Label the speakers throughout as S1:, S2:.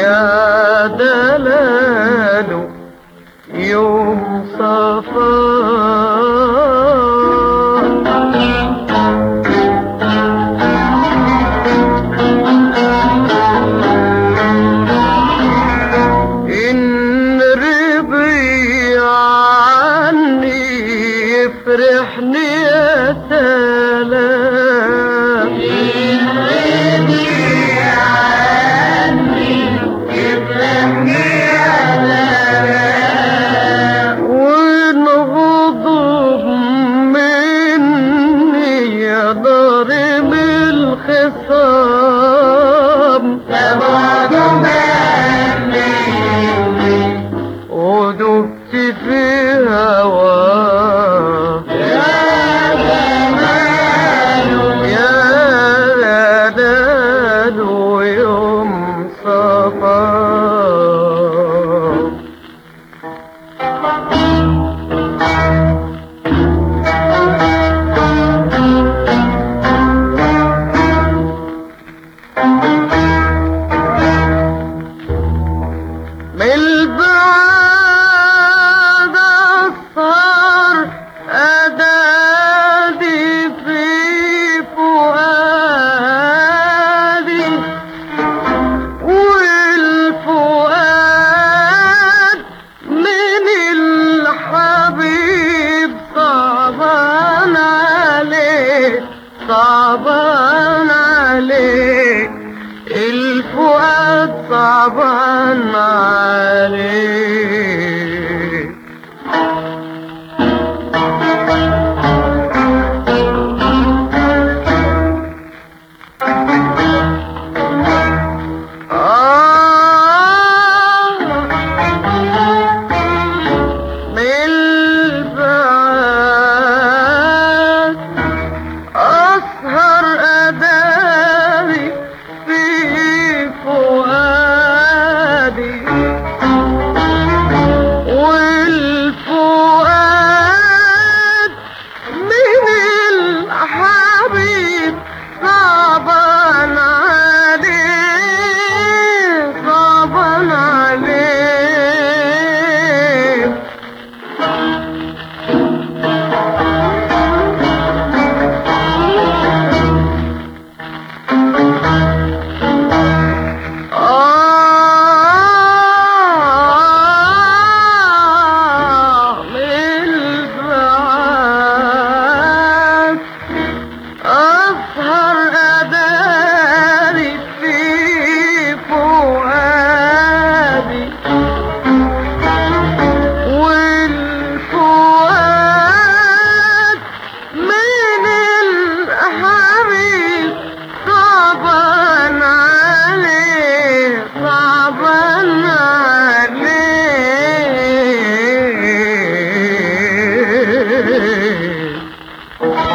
S1: يا دلال يوم صفا إن رضي عني يفرحني يا سلام وإن غضب مني يا ضارب الخصام ودبت في هواه يا دلال يوم صفا من البعد الصار أدادي في فؤادي والفؤاد من الحبيب صعبان عليه صعبان عليه الفؤاد صعبان عليه من البعاد أسهر أداري في فؤادي والفؤاد من الحبيب صعبان عليه صعبان عليه آه من البعاد أسهر أداري في فؤادي والفؤاد من الحبيب صعبان عليه صعبان عليه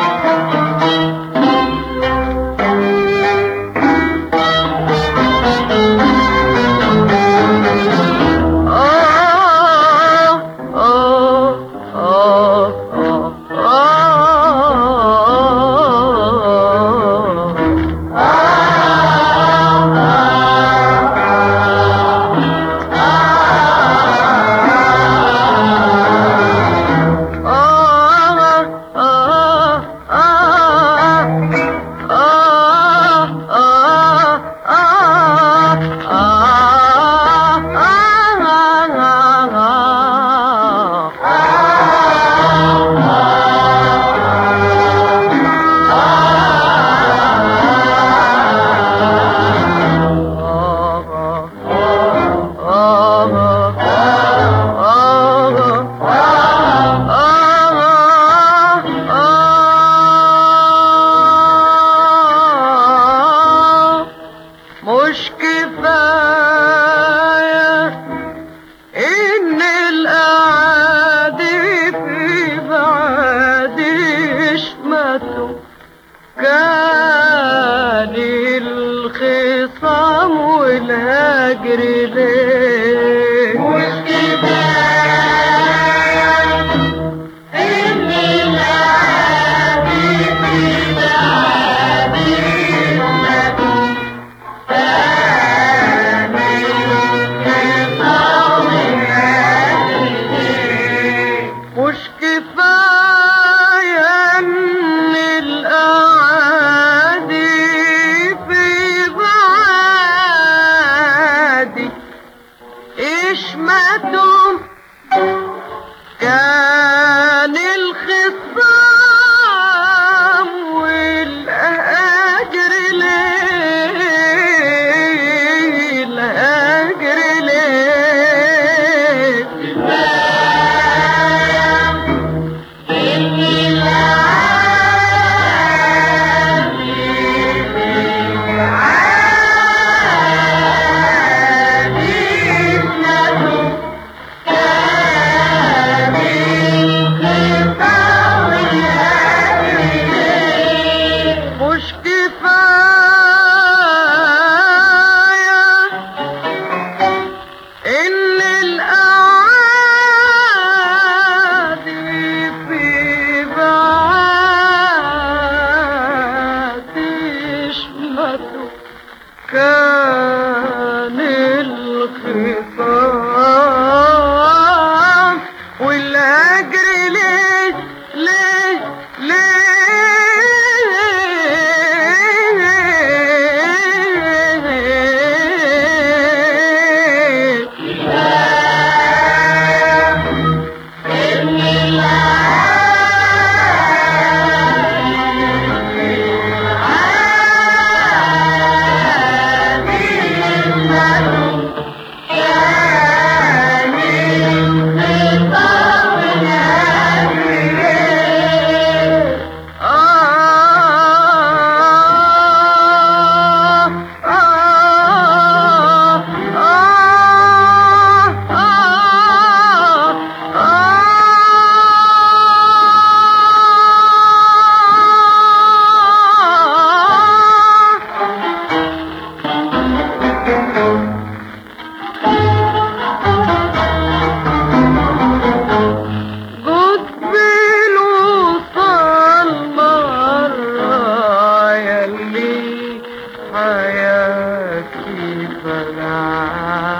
S1: مش كفاية إن الأعادي في بعادي شمتوا كان الخصام والهجر ليه مش كفاية إن الأعادي في بعادي شمتوا كان حشمته كان الخصام والهجر ليه الهجر ليه مش كفاية إن الأعادي في بعاد شمته كان الخصام والهجر ليه ليه ليه قبل وصل مرة يلي حياتي فلا